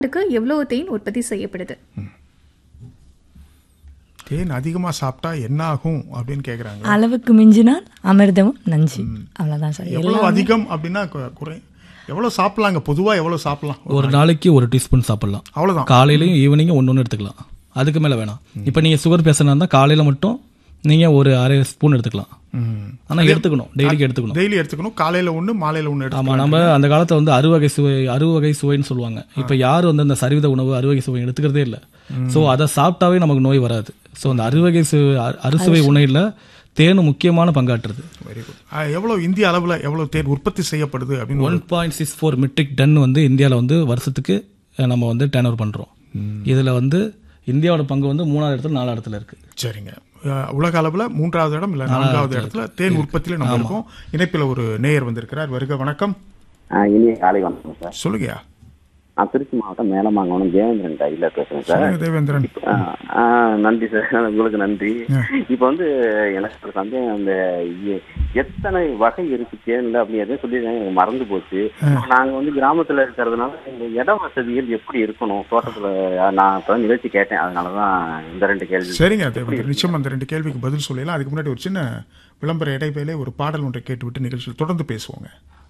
ஆண்டுக்கு எவ்வளவு தேன் உற்பத்தி செய்யப்படுது தேன் அதிகமாக சாப்பிட்டா என்ன ஆகும் அப்படின்னு கேட்குறாங்க அளவுக்கு மிஞ்சினால் அமிர்தமும் நஞ்சு அவ்வளோதான் சார் எவ்வளோ அதிகம் அப்படின்னா கு- குறை எவ்வளோ சாப்பிடலாங்க பொதுவாக எவ்வளோ சாப்பிடலாம் ஒரு நாளைக்கு ஒரு டீஸ்பூன் சாப்பிடலாம் அவ்வளோதான் காலையிலையும் ஈவினிங்கும் ஒன்று ஒன்று எடுத்துக்கலாம் அதுக்கு மேலே வேணாம் இப்போ நீங்கள் சுகர் பேஷண்டாக இருந்தால் காலையில் மட்டும் நீங்கள் ஒரு அரை ஸ்பூன் எடுத்துக்கலாம் ஆனால் எடுத்துக்கணும் டெய்லிக்கு எடுத்துக்கணும் டெய்லி எடுத்துக்கணும் காலையில் ஒன்று மாலையில் ஒன்று எடுத்து ஆமாம் நம்ம அந்த காலத்தில் வந்து அறுவகை சுவை அறுவகை சுவைன்னு சொல்லுவாங்க இப்போ யார் வந்து அந்த சரிவித உணவு அறுவகை சுவை எடுத்துக்கிறதே இல்லை ஸோ அதை சாப்பிட்டாவே நமக்கு நோய் வராது ஸோ அந்த அறுவகை சு அ- அறுசுவை உணவில் தேன் முக்கியமான பங்காற்றுது வெரி குட் எவ்வளோ இந்திய அளவில் எவ்வளோ தேன் உற்பத்தி செய்யப்படுது அப்படின்னு one point six four metric ton வந்து இந்தியாவில் வந்து வருஷத்துக்கு அஹ், நம்ம வந்து டேன் ஓவர் பண்ணுறோம் இதில் வந்து இந்தியாவோட பங்கு வந்து மூணாவது இடத்துல நாலாவது இடத்துல இருக்குது சரிங்க அஹ், உலக அளவில் மூன்றாவது இடம் இல்லை நான்காவது இடத்துல தேன் உற்பத்தியில் நம்ம இருக்கோம் இணைப்பில் ஒரு நேயர் வந்திருக்கிறார் வருக வணக்கம் ஆ, இனிய காலை வணக்கம் சார் சொல்லுங்கய்யா நான் திருச்சி மாவட்டம் மேலமாங்கவனம் தேவேந்திரன் கையில் பேசுறேன் சார் சொல்லுங்க தேவேந்திரன் ஆ, ஆ, நன்றி சார் உங்களுக்கு நன்றி இப்போ வந்து எனக்கு ஒரு சந்தேகம் அந்த எ- எத்தனை வகை இருக்கு தேன்ல அப்படி எதையும் சொல்லி எனக்கு மறந்து போச்சு நாங்க வந்து கிராமத்துல இருக்கிறதுனால இந்த இட வசதிகள் எப்படி இருக்கணும் தோட்டத்துல நான் இப்போ நிகழ்ச்சி கேட்டேன் அதனாலதான் இந்த ரெண்டு கேள்வி சரிங்க தேவேந்திரன் நிச்சயம் அந்த ரெண்டு கேள்விக்கு பதில் சொல்லலாம் அதுக்கு முன்னாடி ஒரு சின்ன விளம்பர இடைவேளை ஒரு பாடல் ஒன்றை கேட்டுவிட்டு நிகழ்ச்சியில் தொடர்ந்து பேசுவோங்க